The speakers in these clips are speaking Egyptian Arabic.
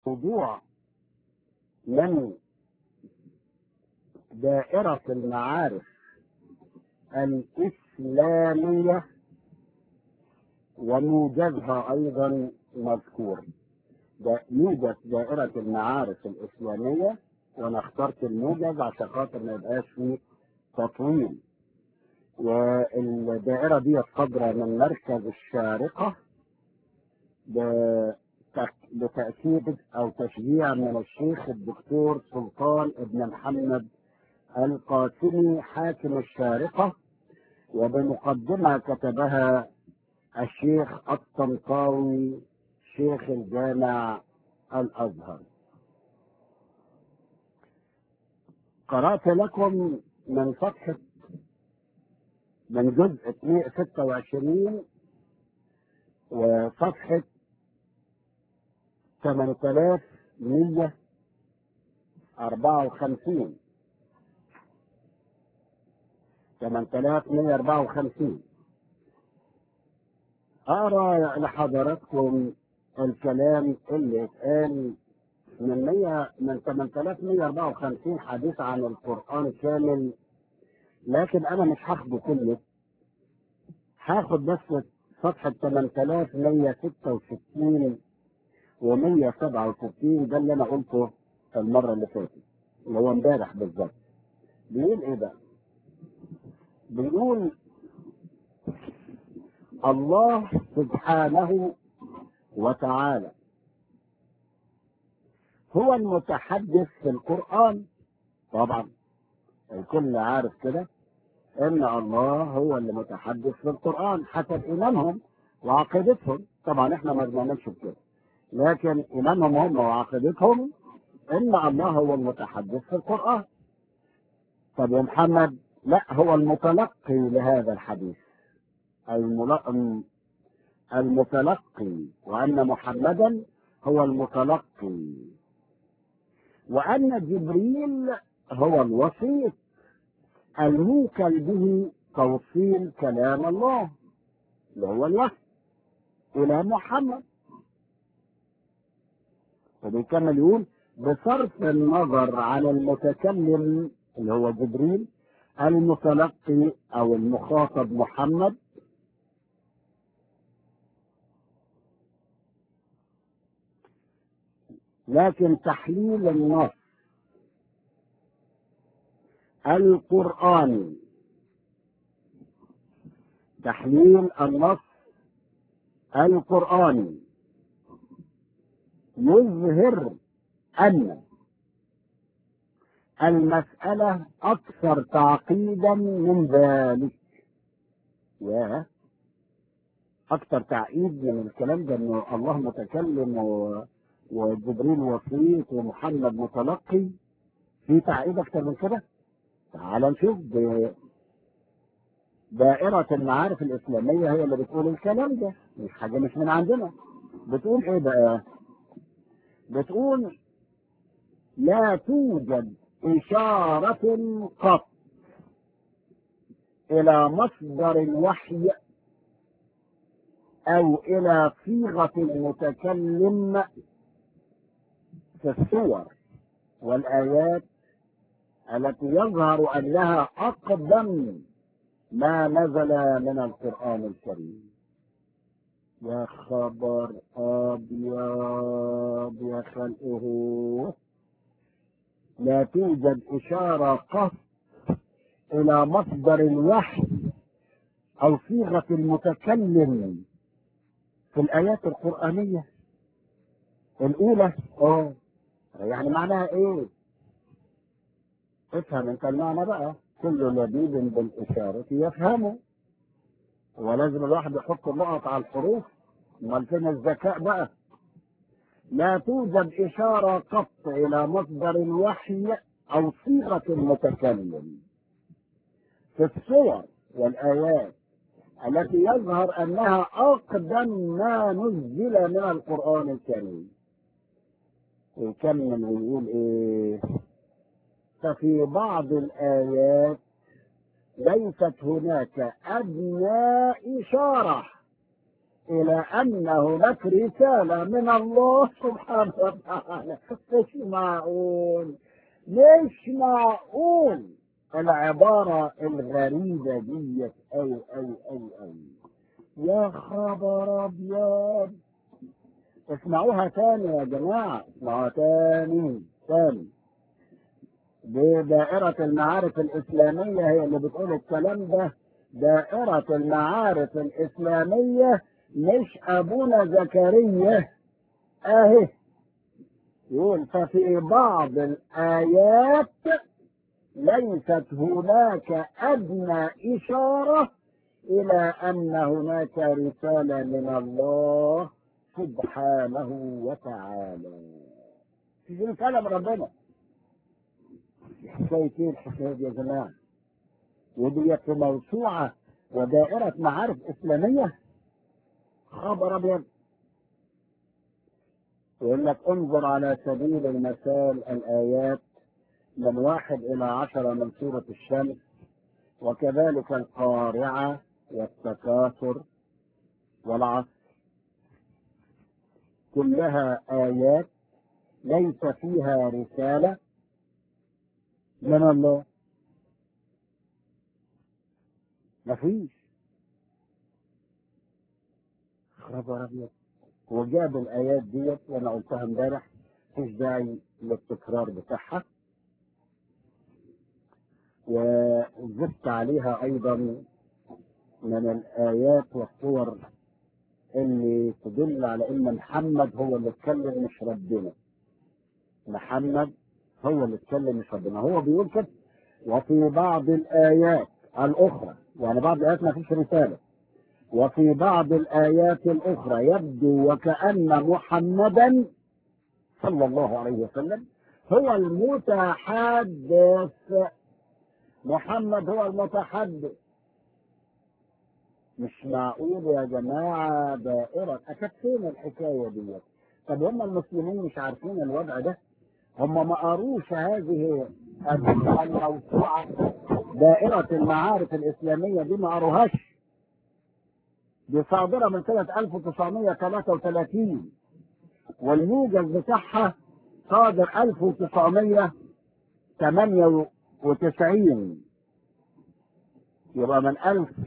موضوع من دائرة المعارف الإسلامية وموجزها أيضا مذكور ده يوجد دائرة المعارف الإسلامية وأنا اخترت الموجز عشان خاطر ما يبقاش فيه تطويل والدائرة دي صادرة من مركز الشارقة بتأكيد أو تشجيع من الشيخ الدكتور سلطان ابن محمد القاسمي حاكم الشارقة وبمقدمة كتبها الشيخ الطنطاوي شيخ الجامع الأزهر قرأت لكم من صفحة من جزء 26 وصفحة 8154 8154 أقرأ لحضراتكم الكلام اللي اتقال من 100 من 8154 حديث عن القرآن كامل لكن أنا مش هاخده كله هاخد بس صفحة 8166 و 167 ده اللي أنا قلته المرة اللي فاتت اللي هو امبارح بالظبط بيقول إيه بقى؟ بيقول الله سبحانه وتعالى هو المتحدث في القرآن طبعا الكل عارف كده ان الله هو اللي متحدث في القرآن حسب ايمانهم وعقيدتهم طبعا احنا ما بنعملش بكده لكن ايمانهم هم وعقيدتهم ان الله هو المتحدث في القرآن طب يا محمد لا هو المتلقي لهذا الحديث المتلقي وأن محمدا هو المتلقي وأن جبريل هو الوسيط الموكل به توصيل كلام الله اللي هو الوحي إلى محمد وبيكمل يقول بصرف النظر عن المتكلم اللي هو جبريل المتلقي أو المخاطب محمد لكن تحليل النص القرآني تحليل النص القرآني يظهر أن المسألة أكثر تعقيدا من ذلك يا أكثر تعقيد من الكلام ده إنه الله متكلم و... وجبريل وسيط ومحمد متلقي في تعقيد أكثر من كده تعال نشوف دائرة المعارف الإسلامية هي اللي بتقول الكلام ده مش حاجة مش من عندنا بتقول إيه بقى؟ بتقول لا توجد إشارة قط إلى مصدر الوحي أو إلى صيغة المتكلم في الصور والآيات التي يظهر أنها أقدم ما نزل من القرآن الكريم يا خبر أبيض يا خلقه لا توجد إشارة قط إلى مصدر الوحي أو صيغة المتكلم في الآيات القرآنية الأولى اه يعني معناها إيه؟ افهم أنت المعنى بقى كل لبيب بالإشارة يفهمه ولازم الواحد يحط النقط على الحروف امال فين الذكاء بقى لا توجد إشارة قط إلى مصدر الوحي أو صيغة المتكلم في الصور والآيات التي يظهر أنها أقدم ما نزل من القرآن الكريم ويكمل ويقول إيه ففي بعض الآيات ليست هناك أدنى إشارة إلى أن هناك رسالة من الله سبحانه وتعالى مش معقول مش معقول العبارة الغريبة ديت أوي أوي أوي أوي يا خبر أبيض اسمعوها تاني يا جماعة اسمعوها تاني تاني بدائرة المعارف الإسلامية هي اللي بتقول الكلام ده دائرة المعارف الإسلامية مش أبونا زكريا أهي يقول ففي بعض الآيات ليست هناك أدنى إشارة إلى أن هناك رسالة من الله سبحانه وتعالى في رسالة من ربنا حكاية ايه الحكاية دي يا جماعة؟ وديت في موسوعة ودائرة معارف إسلامية خبر أبيض يقول لك انظر على سبيل المثال الآيات من واحد إلى عشرة من سورة الشمس وكذلك القارعة والتكاثر والعصر كلها آيات ليس فيها رسالة من الله مفيش خبر ابيض وجاب الايات ديت وانا قلتها امبارح مفيش داعي للتكرار بتاعها وزدت عليها ايضا من الايات والصور اللي تدل على ان محمد هو اللي اتكلم مش ربنا محمد هو اللي اتكلم مش ربنا هو بيقول كده وفي بعض الايات الاخرى يعني بعض الايات ما فيش رساله وفي بعض الايات الاخرى يبدو وكان محمدا صلى الله عليه وسلم هو المتحدث محمد هو المتحدث مش معقول يا جماعة دائرة أكاد فين الحكاية دي طب هم المسلمين مش عارفين الوضع ده هم ما قروش هذه الموسوعة دائرة المعارف الإسلامية دي ما قروهاش دي صادرة من سنة 1933 والموجز بتاعها صادر 1998 يبقى من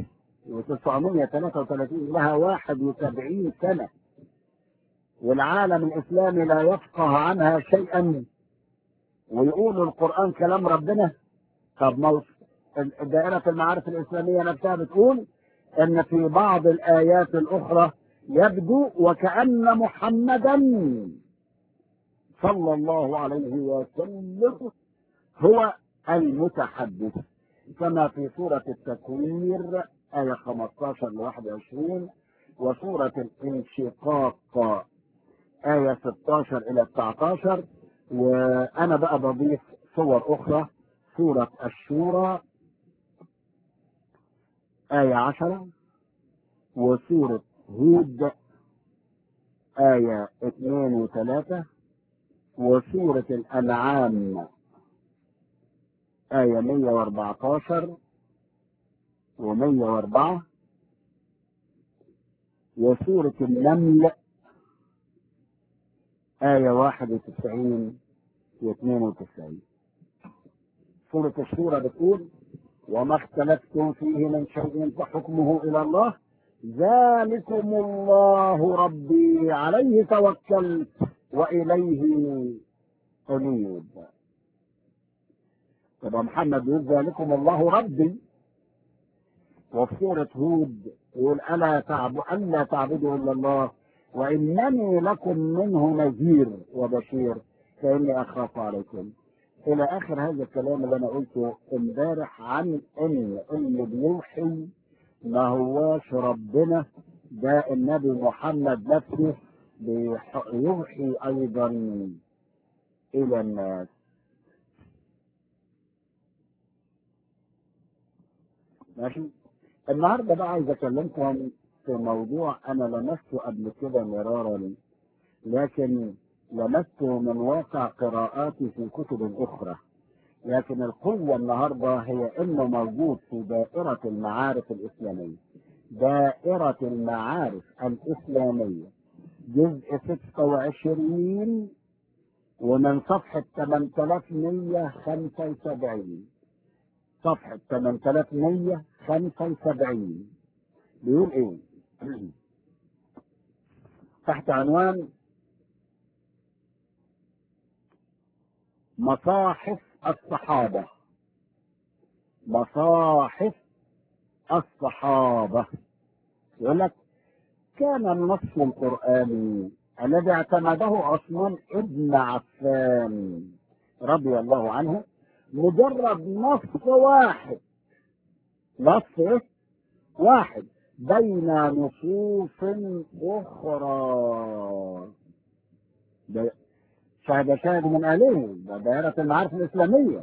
1933 لها 71 سنة والعالم الإسلامي لا يفقه عنها شيئا ويقولوا القرآن كلام ربنا طب موت دائرة المعارف الإسلامية نفسها بتقول أن في بعض الآيات الأخرى يبدو وكأن محمدا صلى الله عليه وسلم هو المتحدث كما في سورة التكوير آية 15 ل 21 وسورة الانشقاق آية 16 إلى 19 وأنا بقى بضيف صور أخرى سورة الشورى آية 10 وسورة هود آية 2 و 3 وسورة الأنعام آية 114 و104 وسورة النمل آية 91 و 92 سورة الشورى بتقول وما اختلفتم فيه من شيء فحكمه إلى الله ذلكم الله ربي عليه توكلت وإليه أنيب يبقى محمد يقول ذلكم الله ربي وفي سورة هود يقول ألا تعبد ألا تعبدوا إلا الله وإنني لكم منه نذير وبشير فإني أخاف عليكم إلى آخر هذا الكلام اللي أنا قلته امبارح عن إن اللي بيوحي ما هواش ربنا ده النبي محمد نفسه بيوحي أيضا إلى الناس ماشي النهارده بقى عايز اكلمكم في موضوع انا لمسته قبل كده مرارا لكن لمسته من واقع قراءاتي في كتب اخرى لكن القوه النهارده هي انه موجود في دائره المعارف الاسلاميه دائرة المعارف الإسلامية جزء 26 ومن صفحة 8175 صفحة 8175 بيقول ايه تحت عنوان مصاحف الصحابة مصاحف الصحابة يقول لك كان النص القرآني الذي اعتمده عثمان ابن عفان رضي الله عنه مجرد نص واحد نص إيه؟ واحد بين نصوص أخرى ده شاهد شاهد من آله ده دائرة المعارف الإسلامية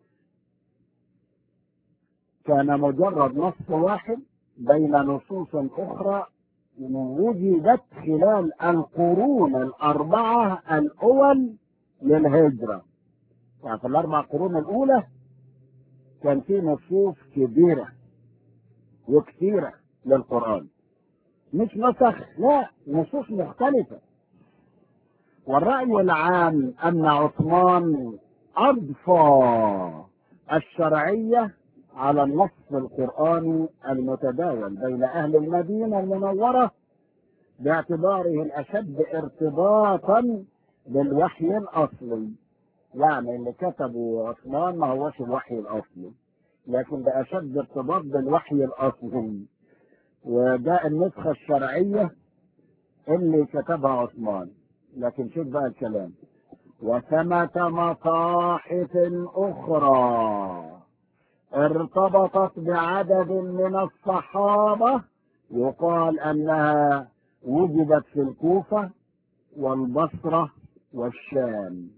كان مجرد نص واحد بين نصوص أخرى وجدت خلال القرون الأربعة الأول للهجرة يعني في الأربع قرون الأولى كان في نصوص كبيرة وكثيرة للقرآن مش نسخ لا نصوص مختلفة والرأي العام أن عثمان أضفى الشرعية على النص القرآني المتداول بين أهل المدينة المنورة باعتباره الأشد ارتباطا بالوحي الأصلي يعني اللي كتبه عثمان ما هوش الوحي الأصلي لكن ده أشد ارتباط بالوحي الأصلي وده النسخة الشرعية اللي كتبها عثمان لكن شوف بقى الكلام وثمة مصاحف أخرى ارتبطت بعدد من الصحابة يقال أنها وجدت في الكوفة والبصرة والشام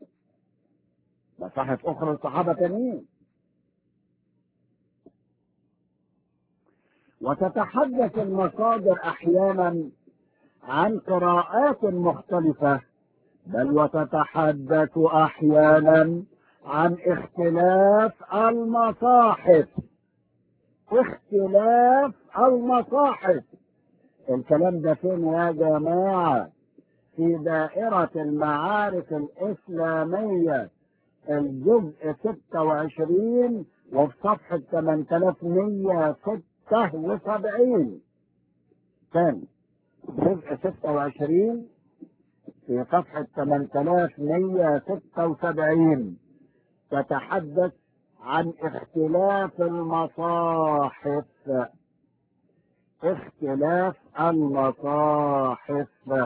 مصاحف أخرى الصحابة تانيين وتتحدث المصادر أحيانا عن قراءات مختلفة بل وتتحدث أحيانا عن اختلاف المصاحف اختلاف المصاحف الكلام ده فين يا جماعة في دائرة المعارف الإسلامية الجزء 26 وفي صفحة 8176 ثاني جزء 26 في صفحة 8176 تتحدث عن اختلاف المصاحف اختلاف المصاحف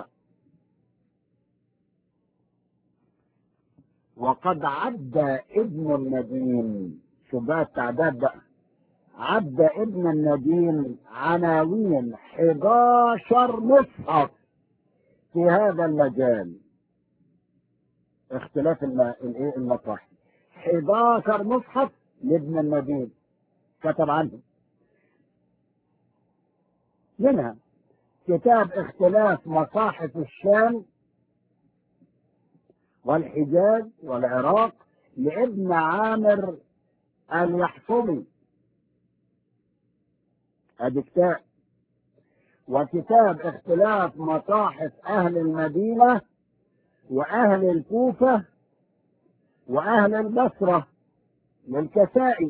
وقد عد ابن النديم شو بقى التعداد بقى عد ابن النديم عناوين 11 مصحف في هذا المجال اختلاف الايه المصاحف 11 مصحف لابن النديم كتب عنه منها كتاب اختلاف مصاحف الشام والحجاز والعراق لابن عامر اليحصبي ادي كتاب وكتاب اختلاف مصاحف اهل المدينه واهل الكوفه واهل البصره للكسائي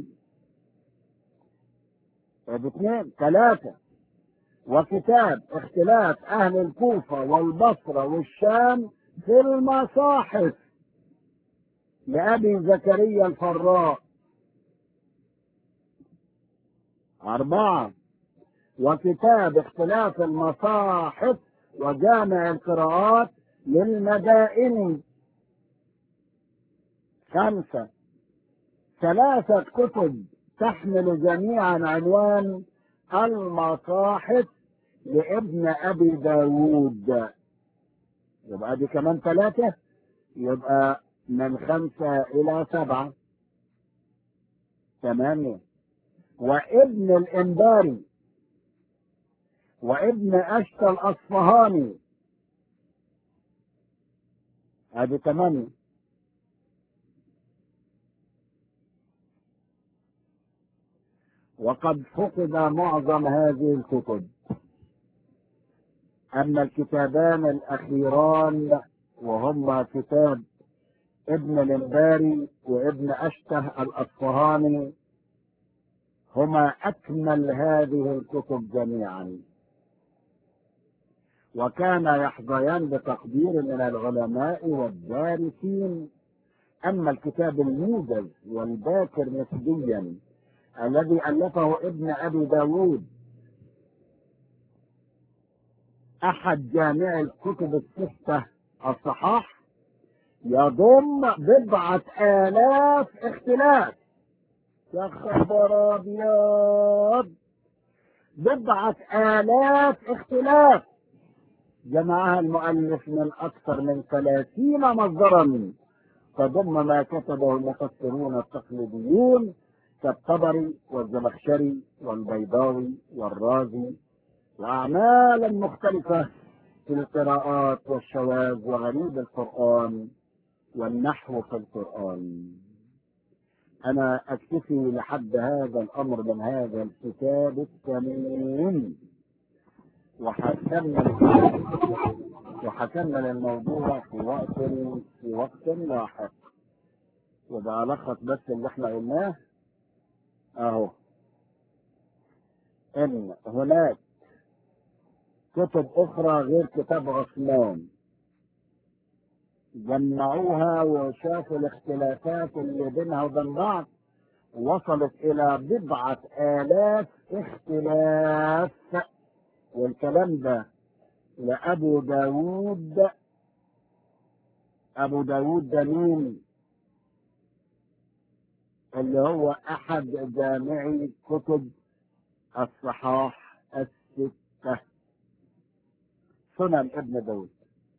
ادي اثنين ثلاثه وكتاب اختلاف اهل الكوفه والبصره والشام في المصاحف لأبي زكريا الفراء أربعة وكتاب اختلاف المصاحف وجامع القراءات للمدائن خمسة ثلاثة كتب تحمل جميعا عنوان المصاحف لابن أبي داود يبقى دي كمان ثلاثة يبقى من خمسة إلى سبعة ثمانية وابن الإنباري وابن أشتى الأصفهاني هذه ثمانية وقد فقد معظم هذه الكتب أما الكتابان الأخيران وهما كتاب ابن الانباري وابن أشته الأصفهاني هما أكمل هذه الكتب جميعا وكان يحظيان بتقدير من العلماء والدارسين أما الكتاب الموجز والباكر نسبيا الذي ألفه ابن أبي داود أحد جامع الكتب الستة الصحاح يضم بضعة آلاف اختلاف يا خبر أبيض بضعة آلاف اختلاف جمعها المؤلف من أكثر من ثلاثين مصدرا تضم ما كتبه المفسرون التقليديون كالطبري والزمخشري والبيضاوي والرازي وأعمالا مختلفة في القراءات والشواذ وغريب القرآن والنحو في القرآن أنا أكتفي لحد هذا الأمر من هذا الكتاب الثمين وحكمل وحكمل الموضوع في وقت في وقت لاحق وده ألخص بس اللي احنا قلناه أهو إن هناك كتب أخرى غير كتاب عثمان جمعوها وشافوا الاختلافات اللي بينها وبين بعض وصلت إلى بضعة آلاف اختلاف والكلام ده لأبو داود أبو داود ده مين؟ اللي هو أحد جامعي كتب الصحاح الستة سنن ابن داود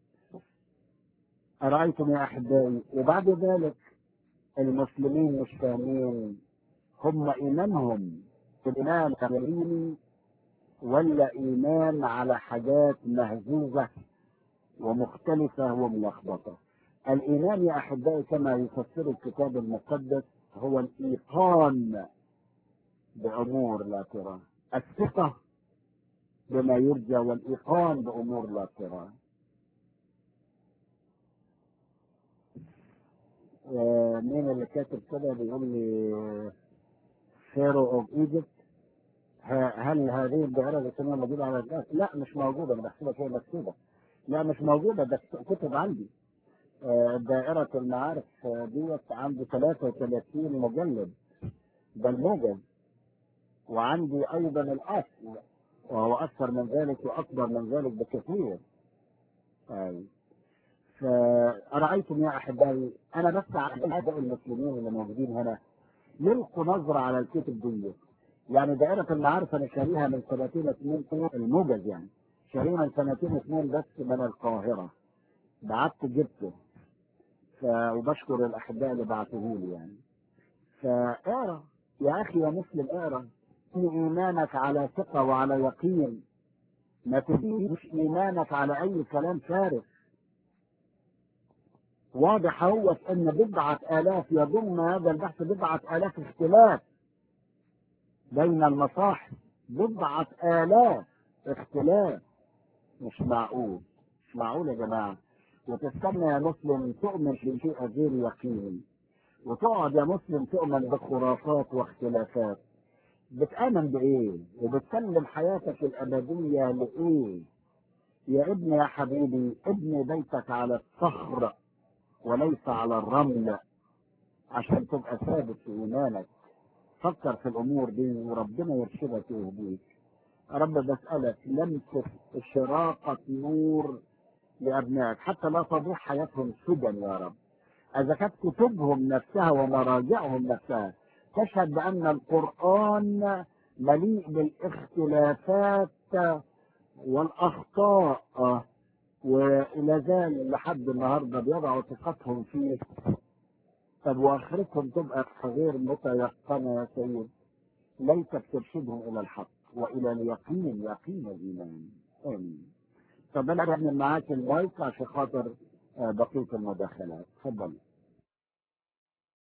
أرأيتم يا أحبائي وبعد ذلك المسلمين مش فاهمين هم إيمانهم في الإيمان كاملين ولا إيمان على حاجات مهزوزة ومختلفة وملخبطة الإيمان يا أحبائي كما يفسر الكتاب المقدس هو الإيقان بأمور لا ترى الثقة بما يرجى والإيقان بأمور لا ترى مين اللي كاتب كده بيقول لي فيرو اوف ايجيبت هل هذه الدائرة الإسلامية موجودة على الناس؟ لا مش موجودة أنا بحسبها كده مكتوبة. لا مش موجودة ده كتب عندي. دائرة المعارف ديت عندي 33 مجلد ده الموجز وعندي أيضا الأصل وهو أكثر من ذلك وأكبر من ذلك بكثير. أي. فرأيتم يا أحبائي أنا بس على أعداء المسلمين اللي موجودين هنا يلقوا نظرة على الكتب دي يعني دائرة المعارف أنا شاريها من سنتين اثنين الموجز يعني شاريها من سنتين اثنين بس من القاهرة بعت جبته ف... وبشكر الأحباء اللي بعتوه لي يعني فاقرا يا أخي يا مسلم اقرا إيمانك على ثقة وعلى يقين ما تبنيش إيمانك على أي كلام فارغ واضح هو ان بضعة الاف يضم هذا البحث بضعة الاف اختلاف بين المصاحف بضعة الاف اختلاف مش معقول مش معقول يا جماعة وتستنى يا مسلم تؤمن بشيء غير يقيني وتقعد يا مسلم تؤمن بخرافات واختلافات بتآمن بإيه؟ وبتسلم حياتك الأبدية لإيه؟ يا ابني يا حبيبي ابني بيتك على الصخر وليس على الرمل عشان تبقى ثابت في ايمانك فكر في الامور دي وربنا يرشدك ويهديك رب بسألك لمسة إشراقة نور لأبنائك حتى لا تضيع حياتهم سدى يا رب إذا كانت كتبهم نفسها ومراجعهم نفسها تشهد بأن القرآن مليء بالاختلافات والأخطاء والى ذلك لحد النهارده بيضعوا ثقتهم فيه طب واخرتهم تبقى غير متيقنه يا سيد ليتك ترشدهم الى الحق والى اليقين يقين الايمان امين طب انا بعمل معاك المايك عشان خاطر بقيه المداخلات تفضل